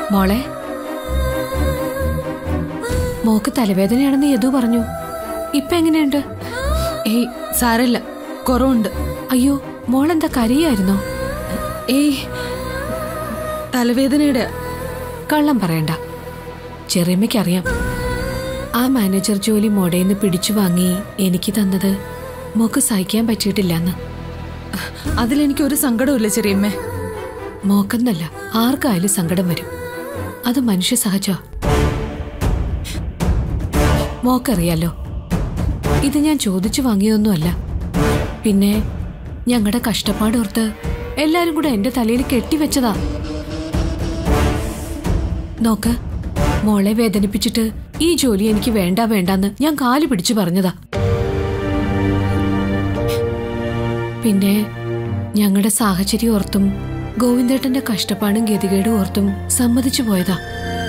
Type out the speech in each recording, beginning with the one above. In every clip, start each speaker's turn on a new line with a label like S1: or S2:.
S1: മോളെ മോക്ക് തലവേദനയാണെന്ന് യദു പറഞ്ഞു ഇപ്പൊ എങ്ങനെയുണ്ട്
S2: ഏയ് സാരല്ല കുറവുണ്ട്
S1: അയ്യോ മോളെന്താ കരയായിരുന്നോ
S2: ഏയ് തലവേദനയുടെ
S1: കള്ളം പറയണ്ട ചെറിയമ്മയ്ക്കറിയാം ആ മാനേജർ ജോലി മോടേന്ന് പിടിച്ചു വാങ്ങി എനിക്ക് തന്നത് മോക്ക് സഹിക്കാൻ പറ്റിയിട്ടില്ലെന്ന്
S2: അതിലെനിക്ക് ഒരു സങ്കടമില്ല ചെറിയമ്മേ
S1: മോക്കെന്നല്ല ആർക്കായാലും സങ്കടം വരും അത് മനുഷ്യ സഹജ മോക്കറിയാലോ ഇത് ഞാൻ ചോദിച്ചു വാങ്ങിയതൊന്നുമല്ല പിന്നെ ഞങ്ങളുടെ കഷ്ടപ്പാടോർത്ത് എല്ലാരും കൂടെ എന്റെ തലയിൽ കെട്ടിവെച്ചതാ നോക്ക് മോളെ വേദനിപ്പിച്ചിട്ട് ഈ ജോലി എനിക്ക് വേണ്ട വേണ്ടാന്ന് ഞാൻ കാല് പിടിച്ചു പറഞ്ഞതാ പിന്നെ ഞങ്ങളുടെ സാഹചര്യം ഓർത്തും ഗോവിന്ദേട്ടന്റെ കഷ്ടപ്പാടും ഗതികേടും ഓർത്തും സമ്മതിച്ചു പോയതാ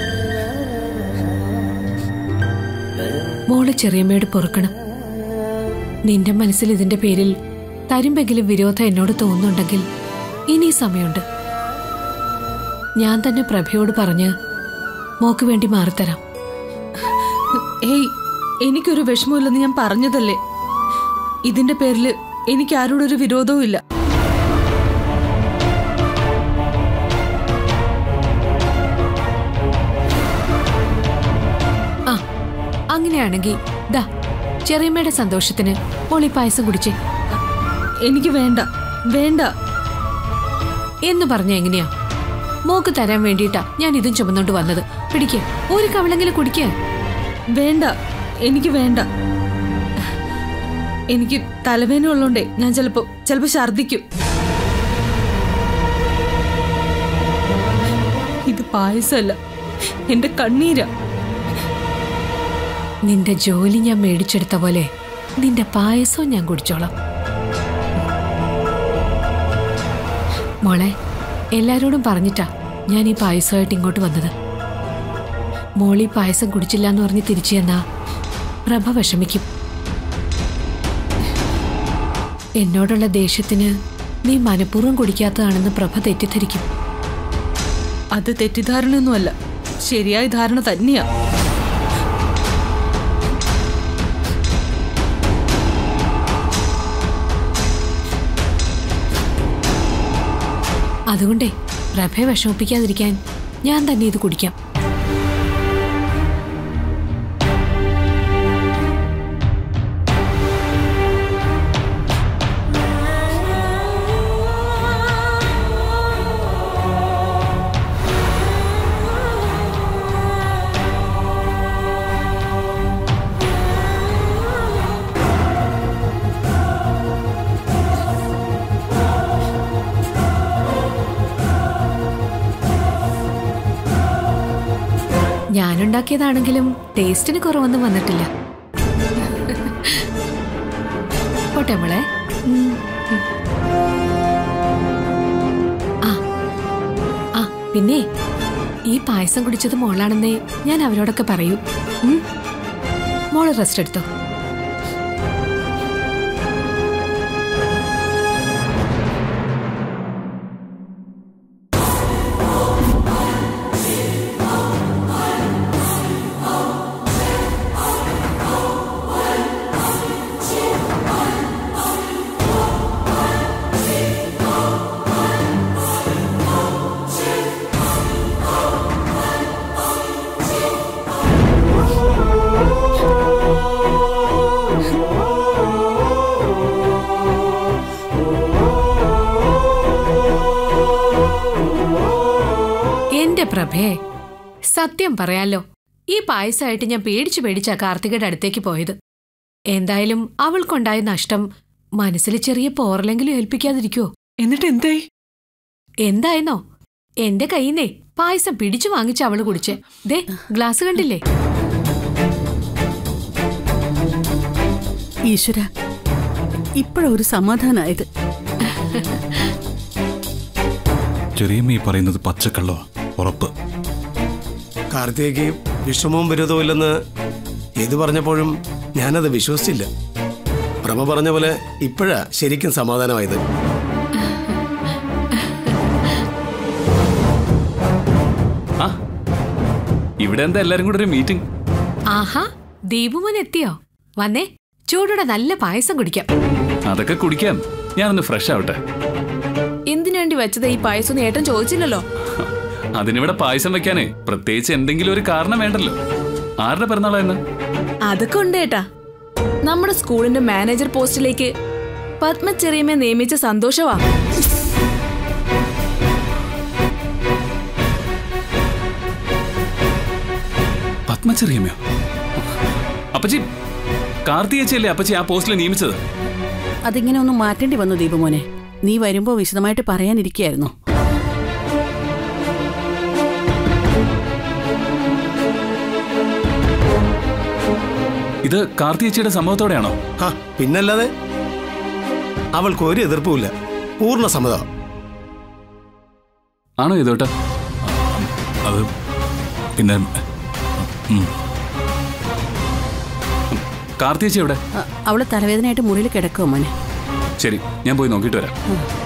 S1: മോള് ചെറിയമ്മയോട് പൊറുക്കണം നിന്റെ മനസ്സിൽ ഇതിന്റെ പേരിൽ തരുമ്പെങ്കിലും വിരോധം എന്നോട് തോന്നുന്നുണ്ടെങ്കിൽ ഇനി സമയമുണ്ട് ഞാൻ തന്നെ പ്രഭയോട് പറഞ്ഞ് മോക്ക് വേണ്ടി മാറിത്തരാം
S2: ഏയ് എനിക്കൊരു വിഷമമില്ലെന്ന് ഞാൻ പറഞ്ഞതല്ലേ ഇതിന്റെ പേരിൽ എനിക്ക് ആരോടൊരു വിരോധവും ഇല്ല
S1: ആ അങ്ങനെയാണെങ്കിൽ ദാ ചെറിയമ്മയുടെ സന്തോഷത്തിന് മോളി പായസം കുടിച്ചേ
S2: എനിക്ക് വേണ്ട വേണ്ട
S1: എന്ന് പറഞ്ഞ എങ്ങനെയാ മോക്ക് തരാൻ വേണ്ടിയിട്ടാ ഞാൻ ഇതും ചുമന്നോണ്ട് വന്നത് പിടിക്കേ ഒരു കവളെങ്കിലും കുടിക്കേ
S2: വേണ്ട എനിക്ക് വേണ്ട എനിക്ക് തലവേദന ഉള്ളോണ്ടേ ഞാൻ ചിലപ്പോ ചിലപ്പോ ഛർദിക്കും ഇത് പായസമല്ല എന്റെ കണ്ണീരാ
S1: നിന്റെ ജോലി ഞാൻ മേടിച്ചെടുത്ത പോലെ നിന്റെ പായസവും ഞാൻ കുടിച്ചോളാം മോളെ എല്ലാരോടും പറഞ്ഞിട്ടാ ഞാൻ ഈ പായസമായിട്ട് ഇങ്ങോട്ട് വന്നത് മോളി പായസം കുടിച്ചില്ല എന്ന് പറഞ്ഞ് തിരിച്ചു ചെന്നാ പ്രഭ വിഷമിക്കും എന്നോടുള്ള ദേഷ്യത്തിന് നീ മനഃപൂർവ്വം കുടിക്കാത്തതാണെന്ന് പ്രഭ തെറ്റിദ്ധരിക്കും
S2: അത് തെറ്റിദ്ധാരണയൊന്നുമല്ല ശരിയായ ധാരണ തന്നെയാ
S1: അതുകൊണ്ടേ പ്രഭയെ വിഷമിപ്പിക്കാതിരിക്കാൻ ഞാൻ തന്നെ ഇത് കുടിക്കാം ഞാനുണ്ടാക്കിയതാണെങ്കിലും ടേസ്റ്റിന് കുറവൊന്നും വന്നിട്ടില്ല പോട്ടെ മോളെ ഉം, ഉം. ആ ആ പിന്നെ ഈ പായസം കുടിച്ചത് മോളാണെന്നേ ഞാൻ അവരോടൊക്കെ പറയൂ ഉം. മോള് റെസ്റ്റ് എടുത്തോ എന്റെ പ്രഭേ സത്യം പറയാലോ ഈ പായസമായിട്ട് ഞാൻ പേടിച്ചു പേടിച്ചാ കാർത്തികയുടെ അടുത്തേക്ക് പോയത് എന്തായാലും അവൾക്കുണ്ടായ നഷ്ടം മനസ്സിൽ ചെറിയ പോറലെങ്കിലും ഏൽപ്പിക്കാതിരിക്കുവോ
S2: എന്നിട്ട് എന്തായി
S1: എന്തായെന്നോ എന്റെ കയ്യിന്നേ പായസം പിടിച്ചു വാങ്ങിച്ച അവള് കുടിച്ചേ ദേ ഗ്ലാസ് കണ്ടില്ലേ
S3: ഈശ്വര ഇപ്പോഴാ ഒരു സമാധാനായത്
S4: ചെറിയമ്മ ഈ പറയുന്നത് പച്ചക്കള്ളോ ഉറപ്പ്
S5: കാർത്തികയ്ക്ക് വിഷമവും വിരോധവും ഇല്ലെന്ന് ഏത് പറഞ്ഞപ്പോഴും ഞാനത് വിശ്വസിച്ചില്ല പ്രഭ പറഞ്ഞ പോലെ ഇപ്പോഴാ ശരിക്കും സമാധാനമായത്
S6: ആ ഇവിടെ എന്താ എല്ലാരും കൂടെ ഒരു മീറ്റിംഗ്
S1: ആഹാ ദീപുമോൻ എത്തിയോ വന്നേ ചൂടോടെ നല്ല പായസം കുടിക്കാം
S6: അതൊക്കെ കുടിക്കാം ഞാനൊന്ന് ഫ്രഷ് ആവട്ടെ
S2: എന്തിനു വേണ്ടി വെച്ചത് ഈ പായസം ഏട്ടൻ ചോദിച്ചില്ലല്ലോ
S6: അതിനിവിടെ പായസം വെക്കാനേ പ്രത്യേകിച്ച് എന്തെങ്കിലും ഒരു കാരണം വേണ്ടല്ലോ ആരുടെ പിറന്നാളാ ഇന്ന്
S2: അതൊക്കെ ഉണ്ട് ഏട്ടാ നമ്മുടെ സ്കൂളിന്റെ മാനേജർ പോസ്റ്റിലേക്ക് പത്മ ചെറിയമ്മ നിയമിച്ച സന്തോഷവാ
S6: പത്മചെറിയമ്മയോ അപ്പച്ചി കാർത്തികച്ചല്ലേ അപ്പച്ചി ആ പോസ്റ്റിൽ നിയമിച്ചത്
S3: അതിങ്ങനെ ഒന്ന് മാറ്റേണ്ടി വന്നു ദീപമോനെ നീ വരുമ്പോ വിശദമായിട്ട് പറയാനിരിക്കായിരുന്നു
S6: ഇത് കാർത്തികച്ചിയുടെ സമ്മതത്തോടെയാണോ
S5: ഹാ പിന്നല്ലാതെ അവൾക്ക് ഒരു എതിർപ്പുമില്ല പൂർണ്ണ സമ്മതം
S6: ആണോ ഇതോട്ടാ
S4: അത് പിന്നെ ഉം,
S6: കാർത്തികച്ചി എവിടെ
S3: അ, അവള് തലവേദനയായിട്ട് മുറിയിൽ കിടക്കുമോ മോനെ
S6: ശരി ഞാൻ പോയി നോക്കിയിട്ട് വരാം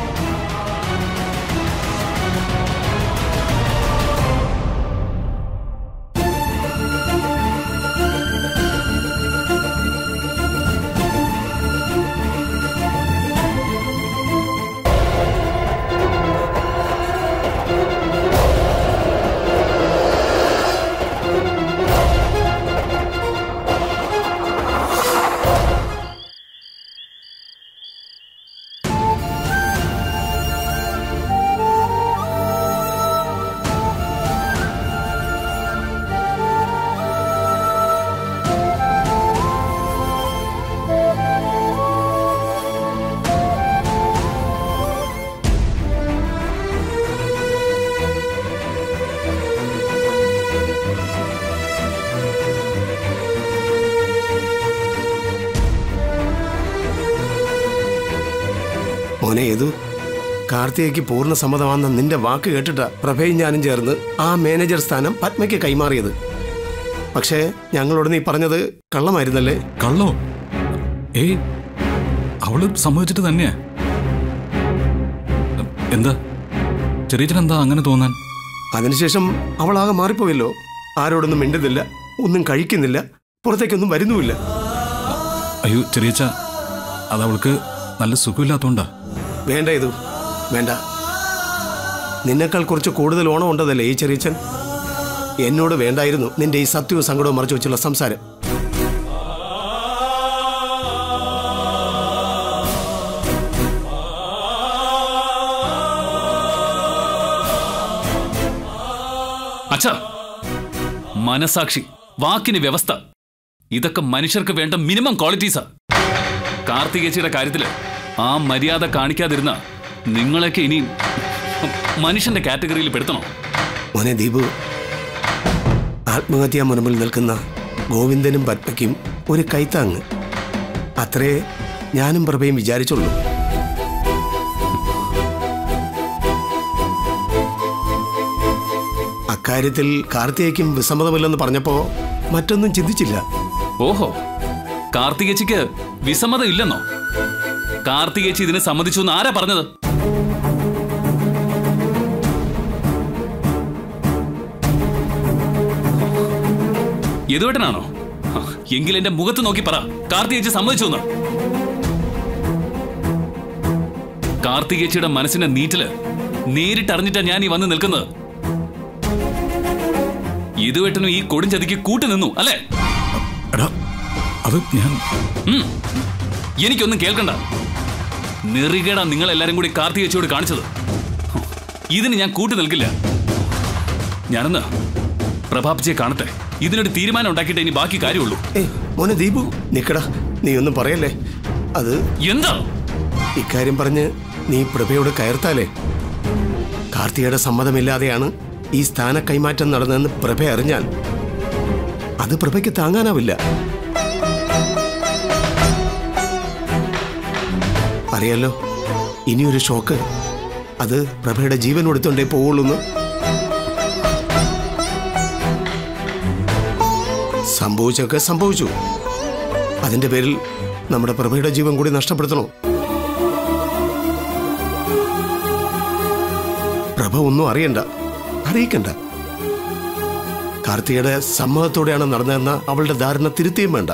S5: മോനെ ഏതു കാർത്തികയ്ക്ക് പൂർണ്ണ സമ്മതമാണെന്ന നിന്റെ വാക്ക് കേട്ടിട്ടാ പ്രഭയും ഞാനും ചേർന്ന് ആ മാനേജർ സ്ഥാനം പത്മയ്ക്ക് കൈമാറിയത് പക്ഷേ ഞങ്ങളോട് നീ പറഞ്ഞത് കള്ളമായിരുന്നല്ലേ
S4: കള്ളോ ഏയ് അവള് സമ്മതിച്ചിട്ട് തന്നെയാ എന്താ ചെറിയച്ചൻ എന്താ അങ്ങനെ തോന്നാൻ
S5: അതിനുശേഷം അവളാകെ മാറിപ്പോയല്ലോ ആരോടൊന്നും മിണ്ടുന്നില്ല ഒന്നും കഴിക്കുന്നില്ല പുറത്തേക്കൊന്നും വരുന്നുമില്ല
S4: അയ്യോ ചെറിയച്ച അത് അവൾക്ക് നല്ല സുഖമില്ലാത്തോണ്ടാ
S5: വേണ്ട ഇതു വേണ്ട നിന്നേക്കാൾ കുറച്ച് കൂടുതൽ ഓണം ഉണ്ടതല്ലേ ഈ ചെറിയച്ചൻ എന്നോട് വേണ്ടായിരുന്നു നിന്റെ ഈ സത്യവും സങ്കടവും മറച്ചു വെച്ചുള്ള സംസാരം
S6: അച്ഛാ മനസാക്ഷി വാക്കിന് വ്യവസ്ഥ ഇതൊക്കെ മനുഷ്യർക്ക് വേണ്ട മിനിമം ക്വാളിറ്റീസാ കാർത്തികേച്ചിയുടെ കാര്യത്തില് ആ മര്യാദ കാണിക്കാതിരുന്ന നിങ്ങളെയൊക്കെ ഇനി മനുഷ്യന്റെ കാറ്റഗറിയിൽ പെടുത്തണോ
S5: മോനെ ദീപു ആത്മഹത്യാ മുനമ്പിൽ നിൽക്കുന്ന ഗോവിന്ദനും പത്മയ്ക്കും ഒരു കൈത്താങ്ങ് അത്രേ ഞാനും പ്രഭയും വിചാരിച്ചുള്ളൂ അക്കാര്യത്തിൽ കാർത്തികയ്ക്കും വിസമ്മതമില്ലെന്ന് പറഞ്ഞപ്പോ മറ്റൊന്നും ചിന്തിച്ചില്ല
S6: ഓഹോ കാർത്തികേച്ചിക്ക് വിസമ്മതം ഇല്ലെന്നോ കാർത്തികേച്ചി ഇതിനെ സമ്മതിച്ചു എന്ന് ആരാ പറഞ്ഞത് യദുവേട്ടനാണോ ആ, എങ്കിൽ എന്റെ മുഖത്ത് നോക്കി പറ കാർത്തികേച്ചി സമ്മതിച്ചു എന്ന് കാർത്തികേച്ചിയുടെ മനസ്സിന്റെ നീറ്റില് നേരിട്ടറിഞ്ഞിട്ടാ ഞാൻ ഈ വന്ന് നിൽക്കുന്നത് യദുവേട്ടനും ഈ കൊടുംചതിക്ക് കൂട്ടു നിന്നു അല്ലേ
S4: എടാ അത് ഞാൻ
S6: ഉം. എനിക്കൊന്നും കേൾക്കണ്ട നെറികേടാ നിങ്ങൾ എല്ലാരും കൂടി കാർത്തികച്ചോട് കാണിച്ചത് ഹും. ഇതിന് ഞാൻ കൂട്ടു നിൽക്കില്ല ഞാനൊന്ന് പ്രഭാപിച്ചെ കാണട്ടെ ഇതിനൊരു തീരുമാനം ഉണ്ടാക്കിയിട്ട് ഇനി ബാക്കി കാര്യമുള്ളൂ
S5: ഏയ് മോനെ ദീപു നിക്കടാ നീ ഒന്നും പറയല്ലേ അത്
S6: എന്താ
S5: ഇക്കാര്യം പറഞ്ഞ് നീ പ്രഭയോട് കയർത്താലേ കാർത്തികയുടെ സമ്മതമില്ലാതെയാണ് ഈ സ്ഥാന കൈമാറ്റം നടന്നതെന്ന് പ്രഭ അറിഞ്ഞാൽ അത് പ്രഭയ്ക്ക് താങ്ങാനാവില്ല അറിയാലോ ഇനിയൊരു ഷോക്ക് അത് പ്രഭയുടെ ജീവൻ കൊടുത്തോണ്ടേ പോവുള്ളൂന്ന് സംഭവിച്ചൊക്കെ സംഭവിച്ചു അതിന്റെ പേരിൽ നമ്മുടെ പ്രഭയുടെ ജീവൻ കൂടി നഷ്ടപ്പെടുത്തണോ പ്രഭ ഒന്നും അറിയണ്ട അറിയിക്കണ്ട കാർത്തികയുടെ സമ്മതത്തോടെയാണ് നടന്നതെന്ന അവളുടെ ധാരണ തിരുത്തിയും വേണ്ട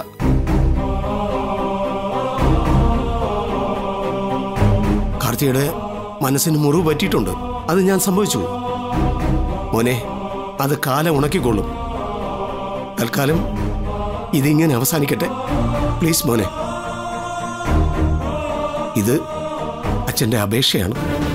S5: കാർത്തികയുടെ മനസ്സിന് മുറിവ് പറ്റിയിട്ടുണ്ട് അത് ഞാൻ സംഭവിച്ചു മോനെ അത് കാലം ഉണക്കിക്കൊള്ളും തൽക്കാലം ഇതിങ്ങനെ അവസാനിക്കട്ടെ പ്ലീസ് മോനെ ഇത് അച്ഛൻ്റെ അപേക്ഷയാണ്